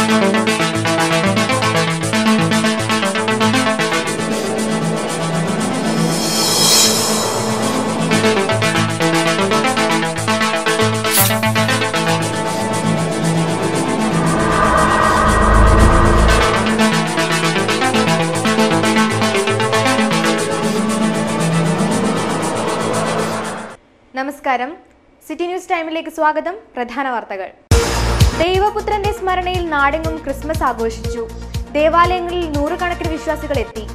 നമസ്കാരം city news ടൈമിലേക്ക് സ്വാഗതം പ്രധാന വാർത്തകൾ ദൈവപുത്രന്റെ സ്മരണയിൽ നാടെങ്ങും ക്രിസ്മസ് ആഘോഷിച്ചു ദേവാലയങ്ങളിൽ നൂറുകണക്കിന് വിശ്വാസികൾ എത്തി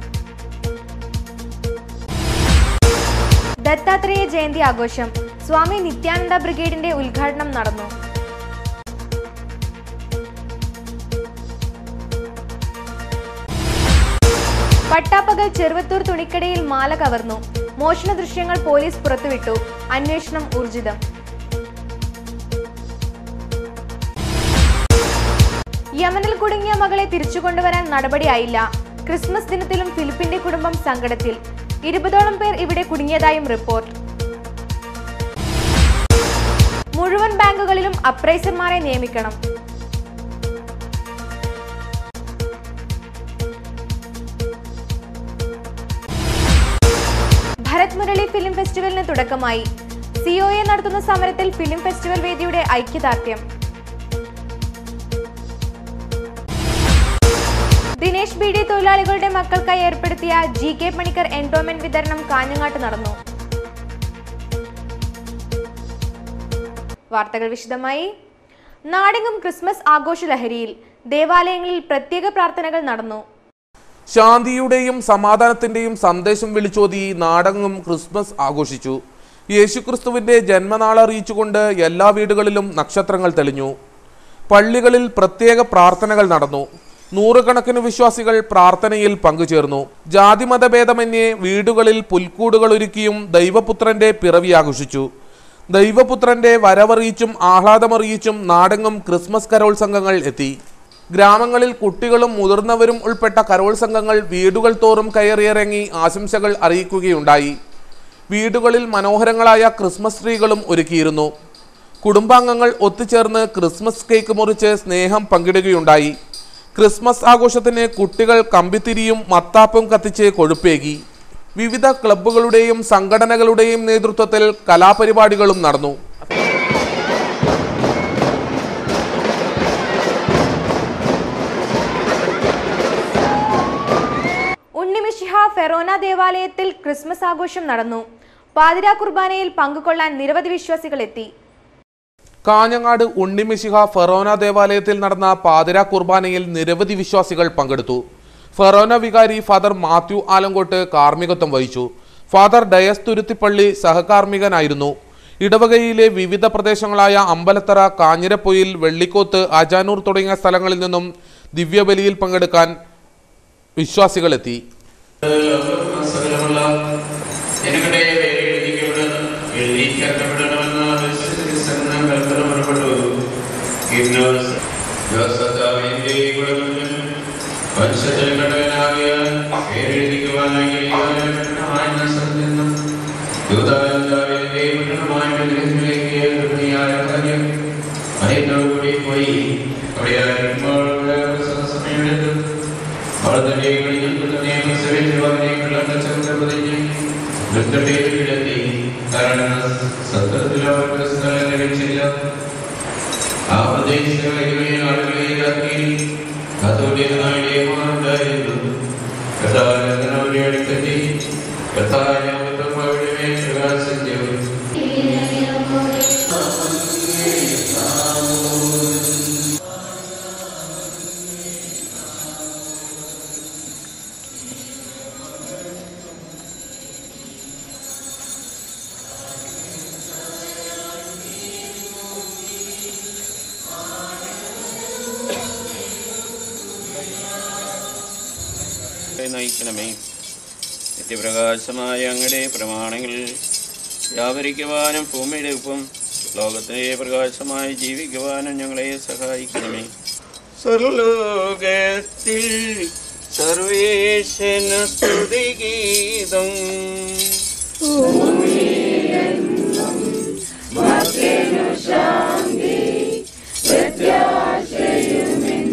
ദത്താത്രേയ ജയന്തി ആഘോഷം സ്വാമി നിത്യാനന്ദ ബ്രിഗേഡിന്റെ ഉദ്ഘാടനം നടന്നു പട്ടാപ്പകൽ ചെറുവത്തൂർ തുണിക്കടയിൽ മാല കവർന്നു മോഷണ ദൃശ്യങ്ങൾ പോലീസ് പുറത്തുവിട്ടു അന്വേഷണം ഊർജിതം യമനിൽ കുടുങ്ങിയ മകളെ തിരിച്ചു കൊണ്ടുവരാൻ നടപടിയായില്ല ക്രിസ്മസ് ദിനത്തിലും ഫിലിപ്പിന്റെ കുടുംബം സങ്കടത്തിൽ ഇരുപതോളം പേർ ഇവിടെ കുടുങ്ങിയതായും റിപ്പോർട്ട് മുഴുവൻ ബാങ്കുകളിലും അപ്രൈസർമാരെ നിയമിക്കണം ഭരത് മുരളി ഫിലിം ഫെസ്റ്റിവലിന് തുടക്കമായി സിഒഎ നടത്തുന്ന സമരത്തിൽ ഫിലിം ഫെസ്റ്റിവൽ വേദിയുടെ ഐക്യദാർഢ്യം ദിനേശ് ബി ഡി തൊഴിലാളികളുടെ മക്കൾക്കായി ഏർപ്പെടുത്തിയ ജി കെ പണിക്കർ എൻഡോമെന്റ് വിതരണം കാഞ്ഞങ്ങാട്ട് നടന്നു വാർത്തകൾ വിശദമായി നാടെങ്ങും ക്രിസ്മസ് ആഘോഷ ലഹരിയിൽ ദേവാലയങ്ങളിൽ പ്രത്യേക പ്രാർത്ഥനകൾ നടന്നു ശാന്തിയുടെയും സമാധാനത്തിന്റെയും സന്ദേശം വിളിച്ചോതി നാടെങ്ങും ക്രിസ്മസ് ആഘോഷിച്ചു യേശുക്രിസ്തുവിന്റെ ജന്മനാൾ അറിയിച്ചുകൊണ്ട് എല്ലാ വീടുകളിലും നക്ഷത്രങ്ങൾ തെളിഞ്ഞു പള്ളികളിൽ പ്രത്യേക പ്രാർത്ഥനകൾ നടന്നു നൂറുകണക്കിന് വിശ്വാസികൾ പ്രാർത്ഥനയിൽ പങ്കുചേർന്നു ജാതിമതഭേദമന്യേ വീടുകളിൽ പുൽക്കൂടുകൾ ഒരുക്കിയും ദൈവപുത്രന്റെ പിറവി ആഘോഷിച്ചു ദൈവപുത്രന്റെ വരവറിയിച്ചും ആഹ്ലാദമറിയിച്ചും നാടെങ്ങും ക്രിസ്മസ് കരോൾ സംഘങ്ങൾ എത്തി ഗ്രാമങ്ങളിൽ കുട്ടികളും മുതിർന്നവരും ഉൾപ്പെട്ട കരോൾ സംഘങ്ങൾ വീടുകൾ തോറും കയറിയിറങ്ങി ആശംസകൾ അറിയിക്കുകയുണ്ടായി വീടുകളിൽ മനോഹരങ്ങളായ ക്രിസ്മസ് ട്രീകളും ഒരുക്കിയിരുന്നു കുടുംബാംഗങ്ങൾ ഒത്തുചേർന്ന് ക്രിസ്മസ് കേക്ക് മുറിച്ച് സ്നേഹം പങ്കിടുകയുണ്ടായി ക്രിസ്മസ് ആഘോഷത്തിന് കുട്ടികൾ കമ്പിത്തിരിയും മത്താപ്പും കത്തിച്ച് കൊഴുപ്പേകി വിവിധ ക്ലബ്ബുകളുടെയും സംഘടനകളുടെയും നേതൃത്വത്തിൽ കലാപരിപാടികളും നടന്നു ഉണ്ണിമിഷിഹ ഫെറോന ദേവാലയത്തിൽ ക്രിസ്മസ് ആഘോഷം നടന്നു പാതിരാ കുർബാനയിൽ പങ്കുകൊള്ളാൻ നിരവധി വിശ്വാസികൾ എത്തി കാഞ്ഞങ്ങാട് ഉണ്ണിമിശിഹ ഫെറോന ദേവാലയത്തിൽ നടന്ന പാതിര കുർബാനയിൽ നിരവധി വിശ്വാസികൾ പങ്കെടുത്തു ഫെറോന വികാരി ഫാദർ മാത്യു ആലങ്കോട്ട് കാർമ്മികത്വം വഹിച്ചു ഫാദർ ഡയസ് തുരുത്തിപ്പള്ളി സഹകാർമ്മികനായിരുന്നു ഇടവകയിലെ വിവിധ പ്രദേശങ്ങളായ അമ്പലത്തറ കാഞ്ഞിരപ്പൊയിൽ വെള്ളിക്കോത്ത് അജാനൂർ തുടങ്ങിയ സ്ഥലങ്ങളിൽ നിന്നും ദിവ്യബലിയിൽ പങ്കെടുക്കാൻ വിശ്വാസികളെത്തി സകലമുള്ള ജനങ്ങളുടെ പേര് എഴുതിക്കപ്പെടണം എഴുതി ചേർക്കപ്പെടണമെന്ന് വിശ്വസിച്ച് സംഘം കൽപ്പന പുറപ്പെട്ടു ഇന്ന് ജോസഫാവിന്റെ കുടുംബത്തിൽ വംശത്തിൽ ഘടകനാകിയ പേരെഴുതിക്കുവാനായി യൂതാവിന്റെ പട്ടണമായ ബെത്ലഹേമിലേക്ക് ഗർഭിണിയായ കാര്യം മറിയത്തോടുകൂടി പോയി അവിടെ ആയിരിക്കുമ്പോൾ സമയമെടുത്തു അവർ തന്റെ കളിയിൽ തന്നെ പ്രസവിച്ചു അവനെ കള്ളച്ചെറുതി വൃത്തട്ടേലെത്തി കാരണം സത്രത്തിൽ അവർക്ക് സ്ഥലം ലഭിച്ചില്ല ആ പ്രദേശങ്ങളിലെ ആളുകളെ ഇറക്കി കത്തോലികനായിരുന്നു കഥാനന്ദനവരെ അടുത്തെത്തി കഥാനാമൃതം അവിടെ മേൽ പ്രകാശം ചെയ്തു നയിക്കണമേ നിത്യപ്രകാശമായ അങ്ങയുടെ പ്രമാണങ്ങൾ വ്യാപരിക്കുവാനും ഭൂമിയുടെ ഒപ്പം ലോകത്തെ പ്രകാശമായി ജീവിക്കുവാനും ഞങ്ങളെ സഹായിക്കണമേ സ്വർലോകത്തിൽ സർവേശന സ്തുതിഗീതം ശാന്തി പ്രത്യാശയുമെൻ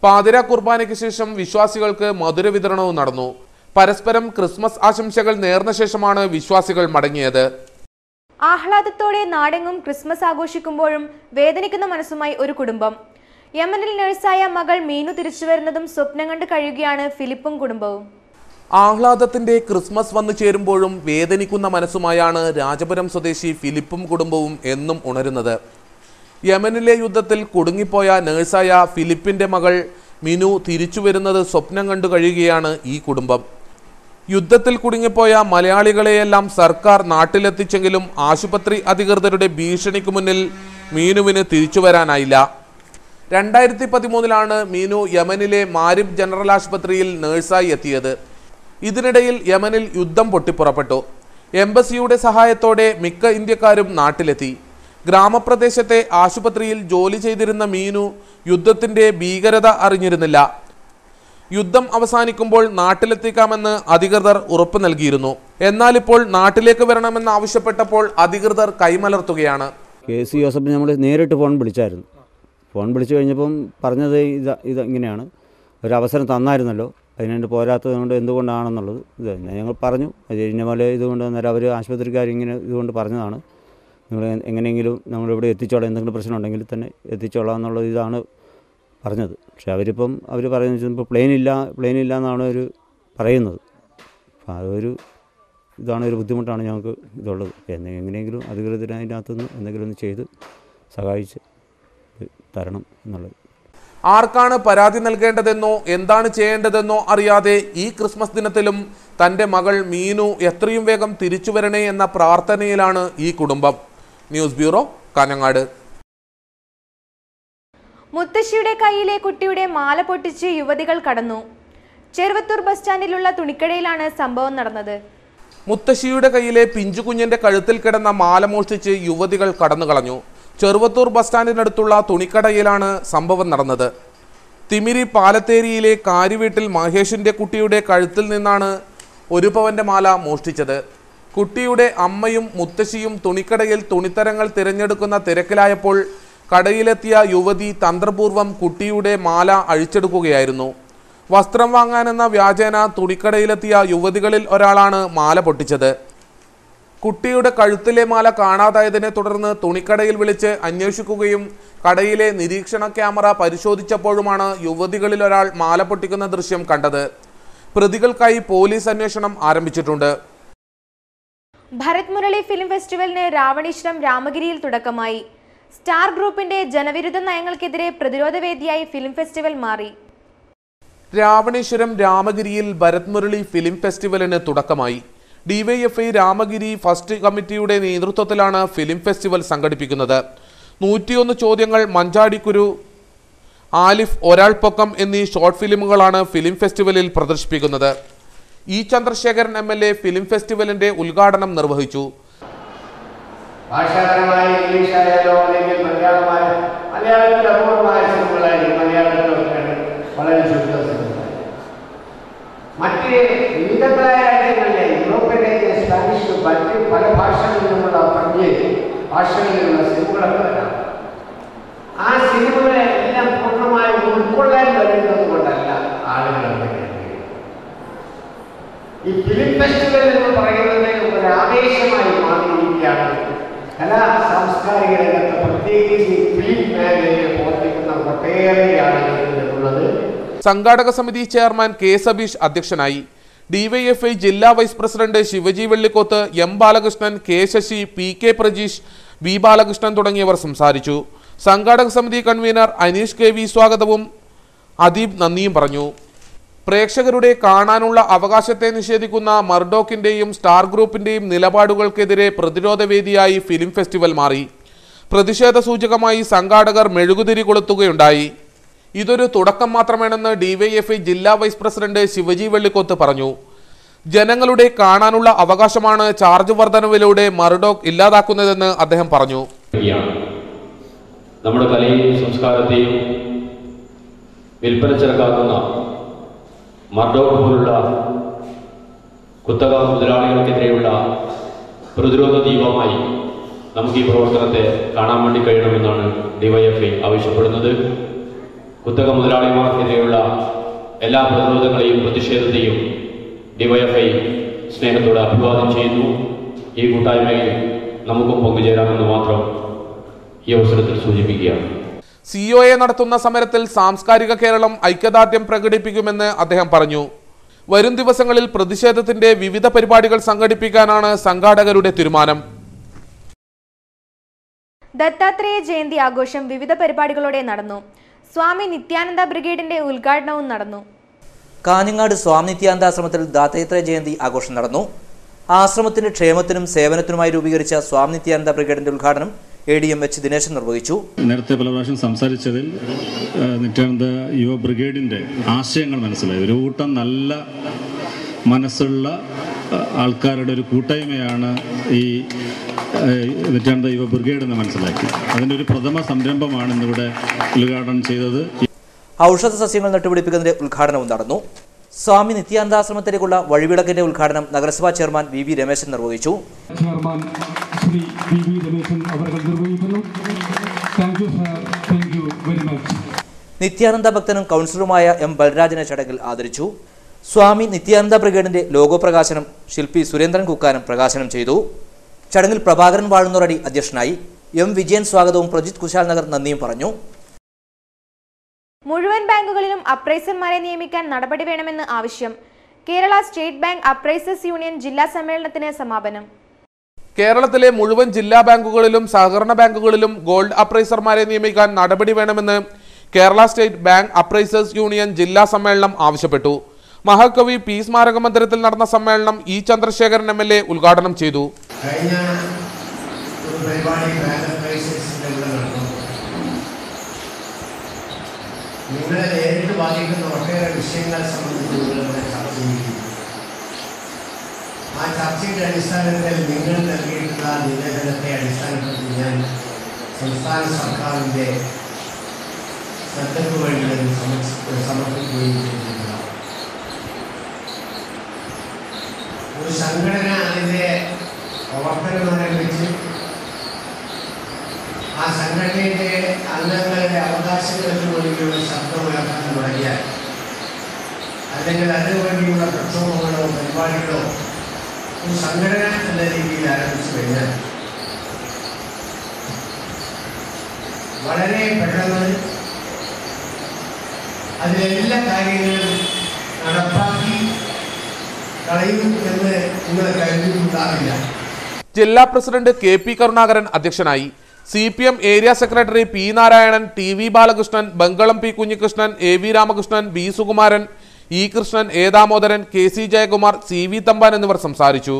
പാതിര കുർബാനയ്ക്ക് ശേഷം വിശ്വാസികൾക്ക് മധുര വിതരണവും നടന്നു പരസ്പരം ക്രിസ്മസ് ആശംസകൾ നേർന്ന ശേഷമാണ് വിശ്വാസികൾ മടങ്ങിയത് ആഹ്ലാദത്തോടെ നാടെങ്ങും ക്രിസ്മസ് ആഘോഷിക്കുമ്പോഴും വേദനിക്കുന്ന മനസ്സുമായി ഒരു കുടുംബം യമനിൽ നഴ്സായ മകൾ മീനു തിരിച്ചുവരുന്നതും സ്വപ്നം കണ്ട് കഴിയുകയാണ് ഫിലിപ്പും കുടുംബവും ആഹ്ലാദത്തിന്റെ ക്രിസ്മസ് വന്നു ചേരുമ്പോഴും വേദനിക്കുന്ന മനസ്സുമായാണ് രാജപുരം സ്വദേശി ഫിലിപ്പും കുടുംബവും എന്നും ഉണരുന്നത് യമനിലെ യുദ്ധത്തിൽ കുടുങ്ങിപ്പോയ നഴ്സായ ഫിലിപ്പിന്റെ മകൾ മിനു തിരിച്ചു വരുന്നത് സ്വപ്നം കണ്ടു കഴിയുകയാണ് ഈ കുടുംബം യുദ്ധത്തിൽ കുടുങ്ങിപ്പോയ മലയാളികളെയെല്ലാം സർക്കാർ നാട്ടിലെത്തിച്ചെങ്കിലും ആശുപത്രി അധികൃതരുടെ ഭീഷണിക്ക് മുന്നിൽ മീനുവിന് തിരിച്ചു വരാനായില്ല രണ്ടായിരത്തി പതിമൂന്നിലാണ് മീനു യമനിലെ മാരിബ് ജനറൽ ആശുപത്രിയിൽ നഴ്സായി എത്തിയത് ഇതിനിടയിൽ യമനിൽ യുദ്ധം പൊട്ടിപ്പുറപ്പെട്ടു എംബസിയുടെ സഹായത്തോടെ മിക്ക ഇന്ത്യക്കാരും നാട്ടിലെത്തി ഗ്രാമപ്രദേശത്തെ ആശുപത്രിയിൽ ജോലി ചെയ്തിരുന്ന മീനു യുദ്ധത്തിന്റെ ഭീകരത അറിഞ്ഞിരുന്നില്ല യുദ്ധം അവസാനിക്കുമ്പോൾ നാട്ടിലെത്തിക്കാമെന്ന് അധികൃതർ ഉറപ്പു നൽകിയിരുന്നു എന്നാൽ ഇപ്പോൾ നാട്ടിലേക്ക് വരണമെന്ന് ആവശ്യപ്പെട്ടപ്പോൾ അധികൃതർ കൈമലർത്തുകയാണ് കെ സി ജോസഫ് നമ്മൾ നേരിട്ട് ഫോൺ വിളിച്ചായിരുന്നു ഫോൺ വിളിച്ചു കഴിഞ്ഞപ്പം പറഞ്ഞത് ഇത് ഇത് ഇങ്ങനെയാണ് ഒരു അവസരം തന്നായിരുന്നല്ലോ അതിനുവേണ്ടി പോരാത്തത് കൊണ്ട് എന്തുകൊണ്ടാണെന്നുള്ളത് ഇത് തന്നെ ഞങ്ങൾ പറഞ്ഞു അത് കഴിഞ്ഞ പോലെ ഇതുകൊണ്ട് അന്നേരം അവർ ആശുപത്രിക്കാർ ഇങ്ങനെ ഇതുകൊണ്ട് പറഞ്ഞതാണ് നിങ്ങൾ എങ്ങനെയെങ്കിലും നമ്മളിവിടെ എത്തിച്ചോളാം എന്തെങ്കിലും പ്രശ്നം ഉണ്ടെങ്കിൽ തന്നെ എത്തിച്ചോളാം എന്നുള്ള ഇതാണ് പറഞ്ഞത് പക്ഷേ അവരിപ്പം അവർ പറയുന്നത് ഇപ്പോൾ പ്ലെയിനില്ല പ്ലെയിനില്ല എന്നാണ് അവർ പറയുന്നത് അപ്പം അതൊരു ഇതാണ് ഒരു ബുദ്ധിമുട്ടാണ് ഞങ്ങൾക്ക് ഇതുള്ളത് എന്ന് എങ്ങനെയെങ്കിലും അധികൃതർ അതിനകത്തുനിന്ന് എന്തെങ്കിലും ഒന്ന് ചെയ്ത് സഹായിച്ച് ഇത് തരണം എന്നുള്ളത് ആർക്കാണ് പരാതി നൽകേണ്ടതെന്നോ എന്താണ് ചെയ്യേണ്ടതെന്നോ അറിയാതെ ഈ ക്രിസ്മസ് ദിനത്തിലും തന്റെ മകൾ മീനു എത്രയും വേഗം തിരിച്ചു വരണേ എന്ന പ്രാർത്ഥനയിലാണ് ഈ കുടുംബം ന്യൂസ് ബ്യൂറോ കാഞ്ഞങ്ങാട് മുത്തശ്ശിയുടെ കയ്യിലെ കുട്ടിയുടെ മാല പൊട്ടിച്ച് യുവതികൾ കടന്നു ചെറുവത്തൂർ ബസ് സ്റ്റാൻഡിലുള്ള തുണിക്കടയിലാണ് സംഭവം നടന്നത് മുത്തശ്ശിയുടെ കയ്യിലെ പിഞ്ചുകുഞ്ഞിന്റെ കഴുത്തിൽ കിടന്ന മാല മോഷ്ടിച്ച് യുവതികൾ കടന്നു കളഞ്ഞു ചെറുവത്തൂർ ബസ് സ്റ്റാൻഡിനടുത്തുള്ള തുണിക്കടയിലാണ് സംഭവം നടന്നത് തിമിരി പാലത്തേരിയിലെ കാര്യവീട്ടിൽ മഹേഷിന്റെ കുട്ടിയുടെ കഴുത്തിൽ നിന്നാണ് ഒരു പവന്റെ മാല മോഷ്ടിച്ചത് കുട്ടിയുടെ അമ്മയും മുത്തശ്ശിയും തുണിക്കടയിൽ തുണിത്തരങ്ങൾ തിരഞ്ഞെടുക്കുന്ന തിരക്കിലായപ്പോൾ കടയിലെത്തിയ യുവതി തന്ത്രപൂർവ്വം കുട്ടിയുടെ മാല അഴിച്ചെടുക്കുകയായിരുന്നു വസ്ത്രം വാങ്ങാനെന്ന വ്യാജേന തുണിക്കടയിലെത്തിയ യുവതികളിൽ ഒരാളാണ് മാല പൊട്ടിച്ചത് കുട്ടിയുടെ കഴുത്തിലെ മാല കാണാതായതിനെ തുടർന്ന് തുണിക്കടയിൽ വിളിച്ച് അന്വേഷിക്കുകയും കടയിലെ നിരീക്ഷണ ക്യാമറ പരിശോധിച്ചപ്പോഴുമാണ് യുവതികളിൽ ഒരാൾ മാല പൊട്ടിക്കുന്ന ദൃശ്യം കണ്ടത് പ്രതികൾക്കായി പോലീസ് അന്വേഷണം ആരംഭിച്ചിട്ടുണ്ട് ഭരത് മുരളി ഫിലിം ഫെസ്റ്റിവലിന് രാവണീശ്വരം രാമഗിരിയിൽ തുടക്കമായി സ്റ്റാർ ഗ്രൂപ്പിന്റെ ജനവിരുദ്ധ നയങ്ങൾക്കെതിരെ പ്രതിരോധ വേദിയായി ഫിലിം ഫെസ്റ്റിവൽ മാറി രാവണേശ്വരം രാമഗിരിയിൽ ഭരത് മുരളി ഫിലിം ഫെസ്റ്റിവലിന് തുടക്കമായി ഡിവൈഎഫ്ഐ രാമഗിരി ഫസ്റ്റ് കമ്മിറ്റിയുടെ നേതൃത്വത്തിലാണ് ഫിലിം ഫെസ്റ്റിവൽ സംഘടിപ്പിക്കുന്നത് നൂറ്റിയൊന്ന് ചോദ്യങ്ങൾ മഞ്ചാടിക്കുരു ആലിഫ് ഒരാൾ പൊക്കം എന്നീ ഷോർട്ട് ഫിലിമുകളാണ് ഫിലിം ഫെസ്റ്റിവലിൽ പ്രദർശിപ്പിക്കുന്നത് E Chandrasekharan M L A film ഫെസ്റ്റിവലിന്റെ ഉദ്ഘാടനം നിർവഹിച്ചു ഭാഷാപരമായി ഇംഗ്ലീഷ് ആയാലോ അല്ലെങ്കിൽ മലയാളമായ മലയാളത്തിൽ അപൂർവമായ സിനിമകളായിരിക്കും മലയാളത്തിലൊക്കെ വളരെ ശുദ്ധ സിനിമകൾ മറ്റ് വിവിധങ്ങളായ രാജ്യങ്ങളിലെ യൂറോപ്യൻ രാജ്യം സ്പാനിഷ് മറ്റ് പല ഭാഷകളിൽ നിന്നുള്ള പണ്ഡിയ ഭാഷകളിലുള്ള സിനിമകളൊക്കെ വരാം ആ സിനിമകളെ എല്ലാം പൂർണ്ണമായി ഉൾക്കൊള്ളാൻ കഴിയുന്നത് കൊണ്ടല്ല ആളുകൾ അങ്ങനെ ഈ ഫിലിം ഫെസ്റ്റിവൽ എന്ന് പറയുന്നത് ഒരു ആവേശമായി മാറിയിരിക്കുകയാണ് കലാ സാംസ്കാരിക രംഗത്ത് പ്രത്യേകിച്ച് ഈ ഫിലിം മേഖലയെ പ്രവർത്തിക്കുന്ന ഒട്ടേറെ ആളുകൾ ഇതിലുള്ളത് സംഘാടക സമിതി ചെയർമാൻ കെ സബീഷ് അധ്യക്ഷനായി ഡിവൈഎഫ്ഐ ജില്ലാ vice president Shivaji Vellikoth M Balakrishnan K Sasi P K Prajeesh V Balakrishnan തുടങ്ങിയവർ സംസാരിച്ചു സംഘാടക സമിതി കൺവീനർ അനീഷ് കെ വി സ്വാഗതവും അദീബ് നന്ദിയും പറഞ്ഞു പ്രേക്ഷകരുടെ കാണാനുള്ള അവകാശത്തെ നിഷേധിക്കുന്ന മർഡോക്കിന്റെയും സ്റ്റാർ ഗ്രൂപ്പിന്റെയും നിലപാടുകൾക്കെതിരെ പ്രതിരോധ വേദിയായി ഫിലിം ഫെസ്റ്റിവൽ മാറി പ്രതിഷേധ സൂചകമായി സംഘാടകർ മെഴുകുതിരി കൊളുത്തുകയുണ്ടായി ഇതൊരു തുടക്കം മാത്രമാണെന്ന് ഡിവൈഎഫ്ഐ ജില്ലാ വൈസ് പ്രസിഡന്റ് ശിവജി വെള്ളിക്കോത്ത് പറഞ്ഞു ജനങ്ങളുടെ കാണാനുള്ള അവകാശമാണ് ചാർജ് വർധനവിലൂടെ മർഡോക്ക് ഇല്ലാതാക്കുന്നതെന്ന് അദ്ദേഹം പറഞ്ഞു യാണ് നമ്മുടെ കലയെയും സംസ്കാരത്തെയും വിൽപ്പന ചെറുക്കാക്കുന്ന മർഡോക്ക് പോലുള്ള കുത്തക മുതലാളികൾക്കെതിരെയുള്ള പ്രതിരോധ ദീപമായി നമുക്ക് ഈ പ്രവർത്തനത്തെ കാണാൻ വേണ്ടി കഴിയണമെന്നാണ് ഡിവൈഎഫ്ഐ ആവശ്യപ്പെടുന്നത് കുത്തക മുതലാളിമാർക്കെതിരെയുള്ള എല്ലാ പ്രതിരോധങ്ങളെയും പ്രതിഷേധത്തെയും ഡിവൈഎഫ്ഐ സ്നേഹത്തോടെ അഭിവാദം ചെയ്യുന്നു ഈ കൂട്ടായ്മയിൽ നമുക്കും പങ്കുചേരാമെന്ന് മാത്രം ഈ അവസരത്തിൽ സൂചിപ്പിക്കുകയാണ് സി ഒ എ നടത്തുന്ന സമരത്തിൽ സാംസ്കാരിക കേരളം ഐക്യദാർഢ്യം പ്രകടിപ്പിക്കുമെന്ന് അദ്ദേഹം പറഞ്ഞു വരും ദിവസങ്ങളിൽ പ്രതിഷേധത്തിന്റെ വിവിധ പരിപാടികൾ സംഘടിപ്പിക്കാനാണ് സംഘാടകരുടെ തീരുമാനം ദത്താത്രേയ ജയന്തി ആഘോഷം വിവിധ പരിപാടികളോടെ നടന്നു സ്വാമി നിത്യാനന്ദ ബ്രിഗേഡിന്റെ ഉദ്ഘാടനവും നടന്നു കാഞ്ഞങ്ങാട് സ്വാമി നിത്യാനന്ദാശ്രമത്തിൽ ദാത്തേത്ര ജയന്തി ആഘോഷം നടന്നു ആശ്രമത്തിന്റെ ക്ഷേമത്തിനും സേവനത്തിനുമായി രൂപീകരിച്ച സ്വാമി നിത്യാനന്ദ ബ്രിഗേഡിന്റെ ഉദ്ഘാടനം A D M H Dineshan നിർവഹിച്ചു നേരത്തെ പല പ്രാവശ്യം സംസാരിച്ചതിൽ ആ, നിത്യാനന്ദ യുവ ബ്രിഗേഡിൻ്റെ ആശയങ്ങൾ മനസ്സിലായി ഒരു കൂട്ടം നല്ല മനസ്സുള്ള ആ, ആൾക്കാരുടെ ഒരു കൂട്ടായ്മയാണ് ഈ ആ, നിത്യാനന്ദ യുവ ബ്രിഗേഡ് എന്ന് മനസ്സിലാക്കി അതിൻ്റെ ഒരു പ്രഥമ സംരംഭമാണ് ഇന്നിവിടെ ഉദ്ഘാടനം ചെയ്തത് ഔഷധ സസ്യങ്ങൾ നട്ടുപിടിപ്പിക്കുന്നതിന്റെ ഉദ്ഘാടനവും നടന്നു സ്വാമി നിത്യാനന്ദാശ്രമത്തിലേക്കുള്ള വഴിവിളക്കിന്റെ ഉദ്ഘാടനം നഗരസഭാ ചെയർമാൻ വി വി രമേശൻ നിർവഹിച്ചു chairman Shri P V Rameshan അവർ നിർവഹിക്കുന്നു thank you sir thank you very much Nithyananda ഭക്തനും കൗൺസിലറുമായ എം ബൽരാജനെ ചടങ്ങിൽ ആദരിച്ചു സ്വാമി നിത്യാനന്ദ ബ്രിഗേഡിന്റെ ലോഗോ പ്രകാശനം ശില്പി സുരേന്ദ്രൻ കുക്കാനം പ്രകാശനം ചെയ്തു ചടങ്ങിൽ പ്രഭാകരൻ വാഴുന്നൂറടി അധ്യക്ഷനായി എം വിജയൻ സ്വാഗതവും പ്രജിത് കുശാൽ നഗർ നന്ദിയും പറഞ്ഞു മുഴുവൻ ബാങ്കുകളിലും അപ്രൈസർമാരെ നിയമിക്കാൻ നടപടി വേണമെന്ന് ആവശ്യം Kerala state bank appraisers union ജില്ലാ സമ്മേളനത്തിന് സമാപനം കേരളത്തിലെ മുഴുവൻ ജില്ലാ ബാങ്കുകളിലും സഹകരണ ബാങ്കുകളിലും ഗോൾഡ് അപ്രൈസർമാരെ നിയമിക്കാൻ നടപടി വേണമെന്ന് Kerala state bank appraisers union ജില്ലാ സമ്മേളനം ആവശ്യപ്പെട്ടു മഹാകവി പി സ്മാരക മന്ദിരത്തിൽ നടന്ന സമ്മേളനം E Chandrasekharan M L A ഉദ്ഘാടനം ചെയ്തു കഴിഞ്ഞ ഒരു പരിപാടി ബാങ്ക് ക്രൈസിസിൻ്റെ ഇവിടെ നടന്നു നിങ്ങളെ നേരിട്ട് ബാധിക്കുന്ന ഒട്ടേറെ വിഷയങ്ങൾ സംബന്ധിച്ച് നിങ്ങൾ ഇവിടെ ചർച്ച ചെയ്യുന്നു ആ ചർച്ചയുടെ അടിസ്ഥാനത്തിൽ നിങ്ങൾ നൽകിയിട്ടുള്ള നിവേദനത്തെ അടിസ്ഥാനപ്പെടുത്തി ഞാൻ സംസ്ഥാന സർക്കാരിൻ്റെ ശ്രദ്ധയ്ക്ക് വേണ്ടി അത് സമർപ്പി- സമർപ്പിക്കുകയും ചെയ്തിട്ടുള്ളതാണ് ഒരു സംഘടന അതിൻ്റെ പ്രവർത്തനം ആരംഭിച്ച് ആ സംഘടനയുടെ അംഗങ്ങളുടെ അവകാശങ്ങൾക്ക് വേണ്ടിയുള്ള ശബ്ദമുയർത്താൻ തുടങ്ങിയാൽ അല്ലെങ്കിൽ അതിനു വേണ്ടിയുള്ള പ്രക്ഷോഭങ്ങളോ പരിപാടികളോ ഒരു സംഘടന എന്ന രീതിയിൽ ആരംഭിച്ചു കഴിഞ്ഞാൽ വളരെ പെട്ടെന്ന് അതിലെല്ലാ കാര്യങ്ങളും നടപ്പാക്കി കളയും എന്ന് നിങ്ങൾ കരുതിയിട്ടുണ്ടാവില്ല ജില്ലാ പ്രസിഡന്റ് കെ പി കരുണാകരൻ അധ്യക്ഷനായി C P M area secretary P Narayanan T V Balakrishnan Bangalam P Kunhikrishnan A V Ramakrishnan B Sukumaran E Krishnan A Damodaran K C Jayakumar C V Thampan എന്നിവർ സംസാരിച്ചു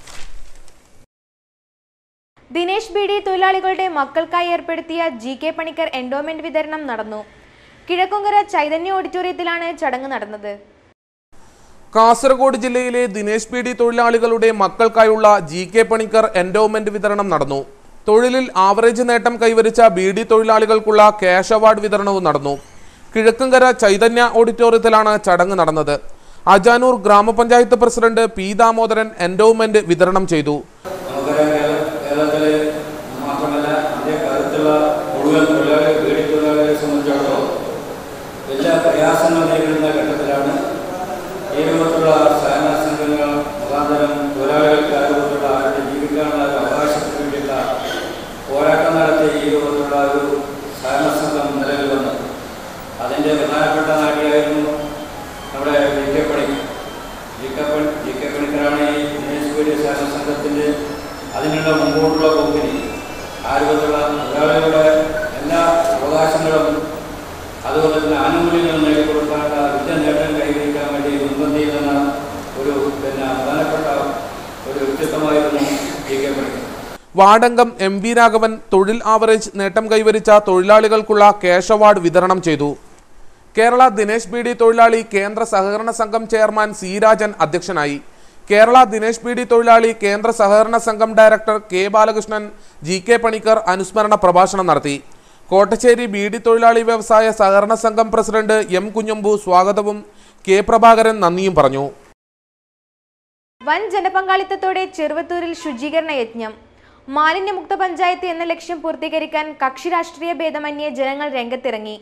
ദിനേശ് ബി ഡി തൊഴിലാളികളുടെ മക്കൾക്കായി ഏർപ്പെടുത്തിയ ജി കെ പണിക്കർ എൻഡോമെന്റ് വിതരണം നടന്നു കിഴക്കുങ്കര ചൈതന്യ ഓഡിറ്റോറിയത്തിലാണ് ചടങ്ങ് നടന്നത് കാസർഗോഡ് ജില്ലയിലെ ദിനേശ് പി ഡി തൊഴിലാളികളുടെ മക്കൾക്കായുള്ള ജി കെ പണിക്കർ എൻഡോമെന്റ് വിതരണം നടന്നു തൊഴിലിൽ ആവറേജ് നേട്ടം കൈവരിച്ച ബി ഡി തൊഴിലാളികൾക്കുള്ള ക്യാഷ് അവാർഡ് വിതരണവും നടന്നു കിഴക്കങ്കര ചൈതന്യ ഓഡിറ്റോറിയത്തിലാണ് ചടങ്ങ് നടന്നത് അജാനൂർ ഗ്രാമപഞ്ചായത്ത് പ്രസിഡന്റ് പി ദാമോദരൻ എൻഡോമെന്റ് വിതരണം ചെയ്തു നമുക്കറിയാം കേരള- കേരളത്തിലെ മാത്രമല്ല ഇന്ത്യ കരുത്തുള്ള മുഴുവൻ തൊഴിലാളി വീടി തൊഴിലാളികളെ സംബന്ധിച്ചിടത്തോളം വലിയ പ്രയാസങ്ങൾ നേരിടുന്ന ഘട്ടത്തിലാണ് ഈ രൂപത്തിലുള്ള സഹകരണ സംഘങ്ങൾ മുഖാന്തരം തൊഴിലാളികൾക്ക് ആ രൂപത്തിലുള്ള അവരുടെ ജീവിക്കാനുള്ള ഒരു അവകാശത്തിന് വേണ്ടിയുള്ള പോരാട്ടം നടത്തിയ ഈ രൂപത്തിലുള്ള ഒരു സഹകരണ സംഘം നിലവിൽ വന്നു അതിൻ്റെ പ്രധാനപ്പെട്ട നാടിയായിരുന്നു നമ്മുടെ ജി കെ പണി ജി കെ പണി ജി കെ പണിക്കറാണ് ഈ ദിനേശ് പീഡിയ സഹകരണ സംഘത്തിൻ്റെ അതിനുള്ള മുമ്പോട്ടുള്ള പോക്കിന് ആ രൂപത്തിലുള്ള തൊഴിലാളികളുടെ എല്ലാ അവകാശങ്ങളും അതുപോലെ തന്നെ ആനുകൂല്യങ്ങൾ നേടിക്കൊടുക്കാനുള്ള വിദ്യ നേട്ടം കൈവരിക്കാൻ വേണ്ടി മുൻപന്തി എന്ന ഒരു പിന്നെ പ്രധാനപ്പെട്ട ഒരു വ്യക്തിത്വമായിരുന്നു ജി കെ പണിക്കർ വാർഡംഗം എം വി രാഘവൻ തൊഴിൽ ആവറേജ് നേട്ടം കൈവരിച്ച തൊഴിലാളികൾക്കുള്ള ക്യാഷ് അവാർഡ് വിതരണം ചെയ്തു കേരള ദിനേശ് ബി ഡി തൊഴിലാളി കേന്ദ്ര സഹകരണ സംഘം ചെയർമാൻ സി രാജൻ അധ്യക്ഷനായി കേരള ദിനേശ് ബി ഡി തൊഴിലാളി കേന്ദ്ര സഹകരണ സംഘം director K Balakrishnan G K Panicker അനുസ്മരണ പ്രഭാഷണം നടത്തി കോട്ടശ്ശേരി ബി ഡി തൊഴിലാളി വ്യവസായ സഹകരണ സംഘം പ്രസിഡന്റ് എം കുഞ്ഞമ്പു സ്വാഗതവും കെ പ്രഭാകരൻ നന്ദിയും പറഞ്ഞു വൻ ജനപങ്കാളിത്തത്തോടെ ചെറുവത്തൂരിൽ ശുചീകരണ യജ്ഞം മാലിന്യമുക്ത പഞ്ചായത്ത് എന്ന ലക്ഷ്യം പൂർത്തീകരിക്കാൻ കക്ഷി രാഷ്ട്രീയ ഭേദമന്യേ ജനങ്ങൾ രംഗത്തിറങ്ങി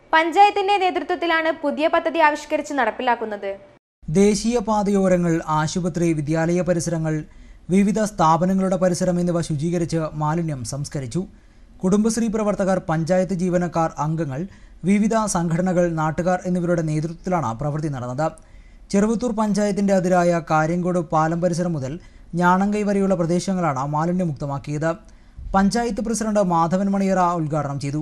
പഞ്ചായത്തിന്റെ നേതൃത്വത്തിലാണ് പുതിയ പദ്ധതി ആവിഷ്കരിച്ച് നടപ്പിലാക്കുന്നത് ദേശീയപാതയോരങ്ങൾ ആശുപത്രി വിദ്യാലയ പരിസരങ്ങൾ വിവിധ സ്ഥാപനങ്ങളുടെ പരിസരം എന്നിവ ശുചീകരിച്ച് മാലിന്യം സംസ്കരിച്ചു കുടുംബശ്രീ പ്രവർത്തകർ പഞ്ചായത്ത് ജീവനക്കാർ അംഗങ്ങൾ വിവിധ സംഘടനകൾ നാട്ടുകാർ എന്നിവരുടെ നേതൃത്വത്തിലാണ് പ്രവൃത്തി നടന്നത് ചെറുവത്തൂർ പഞ്ചായത്തിന്റെ അതിരായ കാര്യങ്കോട് പാലം പരിസരം മുതൽ ഞാണങ്കൈ വരെയുള്ള പ്രദേശങ്ങളാണ് മാലിന്യമുക്തമാക്കിയത് പഞ്ചായത്ത് പ്രസിഡന്റ് മാധവൻ മണിയറ ഉദ്ഘാടനം ചെയ്തു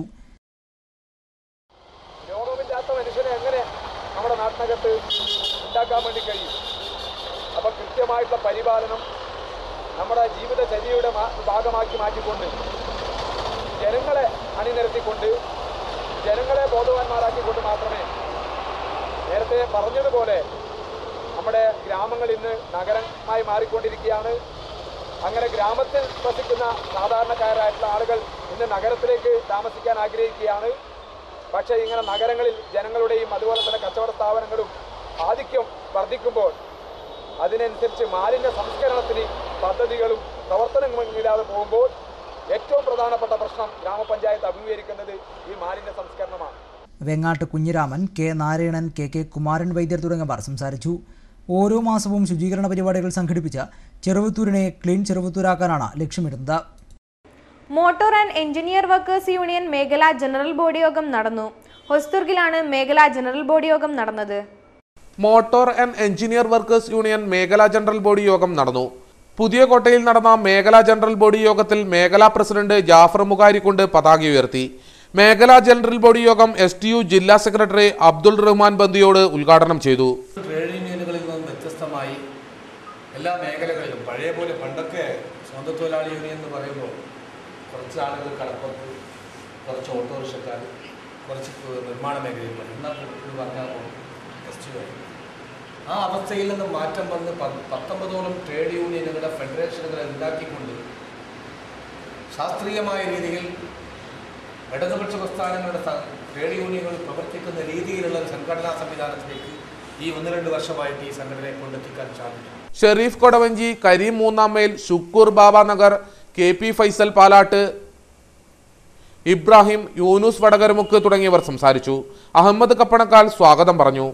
രോഗമില്ലാത്ത മനുഷ്യനെ എങ്ങനെ നമ്മുടെ നാട്ടിനകത്ത് ഉണ്ടാക്കാൻ വേണ്ടി കഴിയും അപ്പം കൃത്യമായിട്ടുള്ള പരിപാലനം നമ്മുടെ ജീവിതചര്യയുടെ മാ- ഭാഗമാക്കി മാറ്റിക്കൊണ്ട് ജനങ്ങളെ അണിനിരത്തിക്കൊണ്ട് ജനങ്ങളെ ബോധവാന്മാരാക്കിക്കൊണ്ട് മാത്രമേ നേരത്തെ പറഞ്ഞതുപോലെ നമ്മുടെ ഗ്രാമങ്ങൾ ഇന്ന് നഗരമായി മാറിക്കൊണ്ടിരിക്കുകയാണ് അങ്ങനെ ഗ്രാമത്തിൽ വസിക്കുന്ന സാധാരണക്കാരായിട്ടുള്ള ആളുകൾ ഇന്ന് നഗരത്തിലേക്ക് താമസിക്കാൻ ആഗ്രഹിക്കുകയാണ് പക്ഷേ ഇങ്ങനെ നഗരങ്ങളിൽ ജനങ്ങളുടെയും അതുപോലെ തന്നെ കച്ചവട സ്ഥാപനങ്ങളും ആധിക്യം വർദ്ധിക്കുമ്പോൾ അതിനനുസരിച്ച് മാലിന്യ സംസ്കരണത്തിന് പദ്ധതികളും പ്രവർത്തനങ്ങളും ഇല്ലാതെ പോകുമ്പോൾ ഏറ്റവും പ്രധാനപ്പെട്ട പ്രശ്നം ഗ്രാമപഞ്ചായത്ത് അഭിമുഖീകരിക്കുന്നത് ഈ മാലിന്യ സംസ്കരണമാണ് Vengat Kunhiraman K Narayanan K K Kumaran Vaidyar തുടങ്ങിയവർ സംസാരിച്ചു ഓരോ മാസവും ശുചീകരണ പരിപാടികൾ സംഘടിപ്പിച്ച് ചെറുവത്തൂരിനെ ക്ലീൻ ചെറുവത്തൂരാക്കാനാണ് ലക്ഷ്യമിടുന്നത് motor and engineer workers union മേഖലാ ജനറൽ ബോഡി യോഗം നടന്നു ഹൊസ്തുർഗിലാണ് മേഖലാ ജനറൽ ബോഡി യോഗം നടന്നത് motor and engineer workers union മേഖലാ ജനറൽ ബോഡി യോഗം നടന്നു പുതിയ കോട്ടയിൽ നടന്ന മേഖലാ ജനറൽ ബോഡി യോഗത്തിൽ മേഖലാ പ്രസിഡന്റ് ജാഫർ മുഖാരിക്കൊണ്ട് പതാക ഉയർത്തി മേഖലാ ജനറൽ ബോഡി യോഗം എസ് ടി യു ജില്ലാ സെക്രട്ടറി അബ്ദുൾ റഹ്മാൻ ബന്ദിയോട് ഉദ്ഘാടനം ചെയ്തു ട്രേഡ് യൂണിയനുകളിൽ നിന്നും വ്യത്യസ്തമായി എല്ലാ മേഖലകളിലും പഴയ പോലെ പണ്ടൊക്കെ സ്വന്തം തൊഴിലാളി യൂണിയൻ എന്ന് പറയുമ്പോൾ കുറച്ച് ആളുകൾ കടപ്പുറത്ത് കുറച്ച് ഓട്ടോറിക്ഷക്കാർ കുറച്ച് നിർമ്മാണ മേഖലയിൽ എന്നാൽ എന്ന് പറഞ്ഞാൽ എസ് ടി ആയി ആ അവസ്ഥയിൽ നിന്ന് മാറ്റം വന്ന് പ- പത്തൊമ്പതോളം ട്രേഡ് യൂണിയനുകളെ ഫെഡറേഷനുകളെ ഉണ്ടാക്കിക്കൊണ്ട് ശാസ്ത്രീയമായ രീതിയിൽ ഇടതുപക്ഷ പ്രസ്ഥാനങ്ങളുടെ സ- ട്രേഡ് യൂണിയനുകൾ പ്രവർത്തിക്കുന്ന രീതിയിലുള്ള ഒരു സംഘടനാ സംവിധാനത്തിലേക്ക് ഈ ഒന്ന് രണ്ട് വർഷമായിട്ട് ഈ സംഘടനയെ കൊണ്ടെത്തിക്കാൻ സാധിക്കും ഷെരീഫ് കൊടവഞ്ചി കരീം മൂന്നാം mile Shukoor Baba Nagar K P Faisal Palatt Ibrahim Yunus Vadakaramukku തുടങ്ങിയവർ സംസാരിച്ചു അഹമ്മദ് കപ്പണക്കാൽ സ്വാഗതം പറഞ്ഞു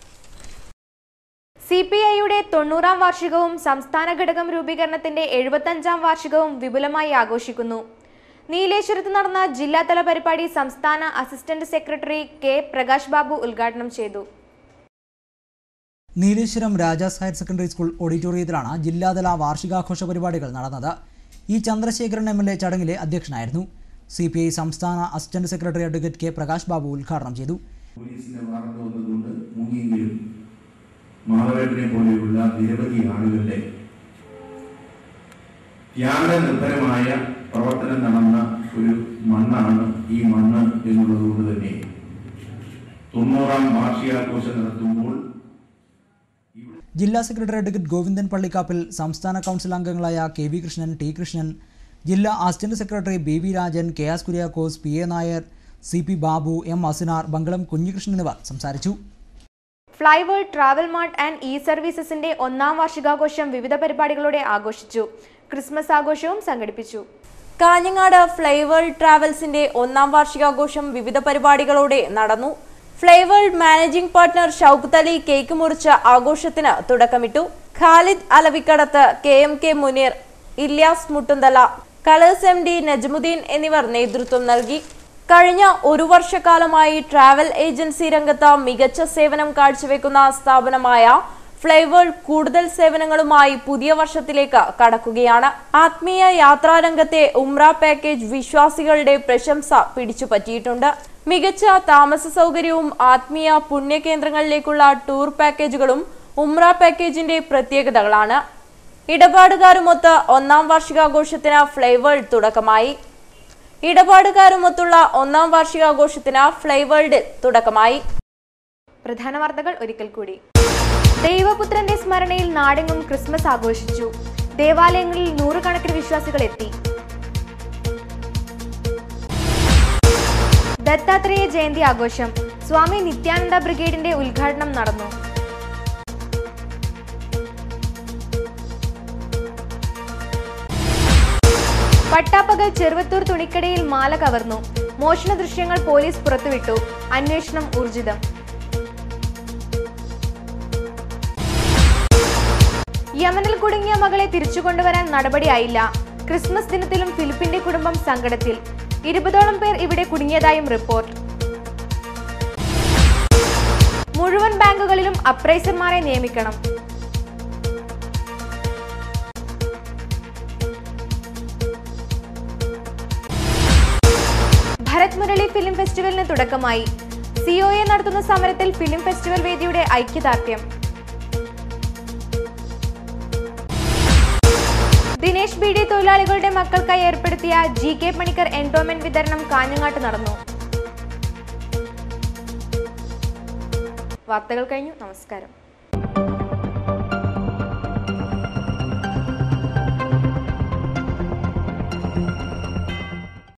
സി പി ഐയുടെ തൊണ്ണൂറാം വാർഷികവും സംസ്ഥാന ഘടകം രൂപീകരണത്തിന്റെ എഴുപത്തഞ്ചാം വാർഷികവും വിപുലമായി ആഘോഷിക്കുന്നു നീലേശ്വരത്ത് നടന്ന ജില്ലാതല പരിപാടി സംസ്ഥാന assistant secretary K Prakash Babu ഉദ്ഘാടനം ചെയ്തു Nileshwaram Rajas higher secondary school ഓഡിറ്റോറിയത്തിലാണ് ജില്ലാതല വാർഷികാഘോഷ പരിപാടികൾ നടന്നത് E Chandrasekharan M L A ചടങ്ങിലെ അധ്യക്ഷനായിരുന്നു സി പി ഐ സംസ്ഥാന assistant secretary advocate K Prakash Babu ഉദ്ഘാടനം ചെയ്തു പോലീസിന്റെ വാർത്ത വന്നതുകൊണ്ട് മുങ്ങിയെങ്കിലും മാധവേട്ടനെ പോലെയുള്ള നിരവധി ആളുകളുടെ ത്യാഗനിർഭരമായ പ്രവർത്തനം നടന്ന ഒരു മണ്ണാണ് ഈ മണ്ണ് എന്നുള്ളത് കൊണ്ട് തന്നെ തൊണ്ണൂറാം വാർഷികാഘോഷം നടത്തുമ്പോൾ ജില്ലാ സെക്രട്ടറി അഡ്വക്കേറ്റ് ഗോവിന്ദൻ പള്ളിക്കാപ്പിൽ സംസ്ഥാന കൗൺസിൽ അംഗങ്ങളായ K V Krishnan T Krishnan ജില്ലാ assistant secretary B V Rajan K S Kuriakose P A Nair C P Babu M Asinar Bangalam Kunhikrishnan എന്നിവർ സംസാരിച്ചു Flyworld travel mart and E സർവീസസിന്റെ ഒന്നാം വാർഷികാഘോഷം വിവിധ പരിപാടികളോടെ ആഘോഷിച്ചു ക്രിസ്മസ് ആഘോഷവും സംഘടിപ്പിച്ചു കാഞ്ഞങ്ങാട് ഫ്ലൈവേൾഡ് ട്രാവൽസിന്റെ ഒന്നാം വാർഷികാഘോഷം വിവിധ പരിപാടികളോടെ നടന്നു Flyworld managing partner Shoukath Ali cake മുറിച്ച ആഘോഷത്തിന് തുടക്കമിട്ടു Khalid Alavikkadath K M K Muneer Ilyas Muttunthala colours M D Najmuddin എന്നിവർ നേതൃത്വം നൽകി കഴിഞ്ഞ ഒരു വർഷക്കാലമായി ട്രാവൽ ഏജൻസി രംഗത്ത് മികച്ച സേവനം കാഴ്ചവെക്കുന്ന സ്ഥാപനമായ ഫ്ലൈവേൾഡ് കൂടുതൽ സേവനങ്ങളുമായി പുതിയ വർഷത്തിലേക്ക് കടക്കുകയാണ് ആത്മീയ യാത്രാരംഗത്തെ ഉംറ പാക്കേജ് വിശ്വാസികളുടെ പ്രശംസ പിടിച്ചുപറ്റിയിട്ടുണ്ട് മികച്ച താമസ സൗകര്യവും ആത്മീയ പുണ്യകേന്ദ്രങ്ങളിലേക്കുള്ള ടൂർ പാക്കേജുകളും ഉംറ പാക്കേജിന്റെ പ്രത്യേകതകളാണ് ഇടപാടുകാരുമൊത്ത് ഒന്നാം വാർഷികാഘോഷത്തിന് ഫ്ലൈവേൾഡ് തുടക്കമായി ഇടപാടുകാരുമൊത്തുള്ള ഒന്നാം വാർഷികാഘോഷത്തിന് ഫ്ലൈവേൾഡിൽ തുടക്കമായി പ്രധാന വാർത്തകൾ ഒരിക്കൽ കൂടി ദൈവപുത്രന്റെ സ്മരണയിൽ നാടെങ്ങും ക്രിസ്മസ് ആഘോഷിച്ചു ദേവാലയങ്ങളിൽ നൂറുകണക്കിന് വിശ്വാസികൾ എത്തി ദത്താത്രേയ ജയന്തി ആഘോഷം സ്വാമി നിത്യാനന്ദ ബ്രിഗേഡിന്റെ ഉദ്ഘാടനം നടന്നു പട്ടാപ്പകൽ ചെറുവത്തൂർ തുണിക്കടയിൽ മാല കവർന്നു മോഷണ ദൃശ്യങ്ങൾ പോലീസ് പുറത്തുവിട്ടു അന്വേഷണം ഊർജിതം യമനിൽ കുടുങ്ങിയ മകളെ തിരിച്ചു കൊണ്ടുവരാൻ നടപടിയായില്ല ക്രിസ്മസ് ദിനത്തിലും ഫിലിപ്പിന്റെ കുടുംബം സങ്കടത്തിൽ ഇരുപതോളം പേർ ഇവിടെ കുടുങ്ങിയതായും റിപ്പോർട്ട് മുഴുവൻ ബാങ്കുകളിലും അപ്രൈസർമാരെ നിയമിക്കണം ഭരത് മുരളി ഫിലിം ഫെസ്റ്റിവലിന് തുടക്കമായി സിഒഎ നടത്തുന്ന സമരത്തിൽ ഫിലിം ഫെസ്റ്റിവൽ വേദിയുടെ ഐക്യദാർഢ്യം ദിനേശ് ബി ഡി തൊഴിലാളികളുടെ മക്കൾക്കായി ഏർപ്പെടുത്തിയ ജി കെ പണിക്കർ എൻഡോമെന്റ് വിതരണം കാഞ്ഞങ്ങാട്ട് നടന്നു വാർത്തകൾ കഴിഞ്ഞു നമസ്കാരം